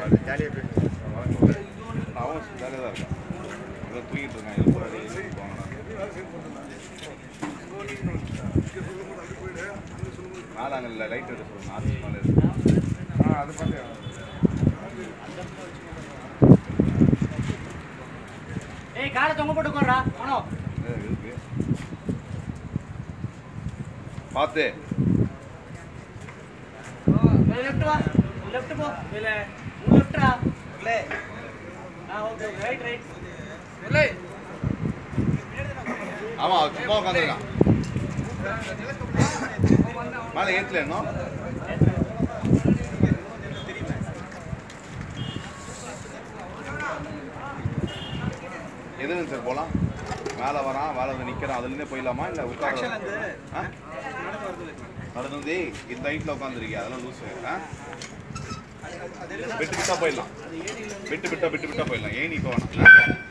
பரவாயில்ல ஜாலியாக பேசுவோம் அவன் ஜாலியாக தான் இருக்கான் இதை தூங்கிட்டு இருக்கான் எழுப்புற நாலாங்கல்ல லைட் எடுத்து சொல்லுங்க ஆர்டிஸ்ட் மேலே இருக்கு ஆ அது பார்த்து ஏய் காலை தொங்க போட்டு உட்கார்றா மனோ ஏ, இருக்கு பார்த்து லெஃப்ட் வா லெஃப்ட் போ இல்ல லெஃப்ட்ரா இல்ல ஆ ஓகே ரைட் ரைட் இல்ல ஆமா அவன் சும்மா உட்காந்துருக்கான் மேலே ஏற்றல இன்னும் எதுன்னு சார் போகலாம் மேலே வரான் மேலே வந்து நிற்கிறான் அதுலேருந்தே போயிடலாமா இல்லை உட்கார ஆ நடந்து வந்து இந்த ஹைட்டில் உட்காந்துருக்கியா அதெல்லாம் லூசு ஆ விட்டு விட்டா போயிடலாம் விட்டு விட்டா விட்டு விட்டா போயிடலாம் ஏன் இப்போ வேணாம்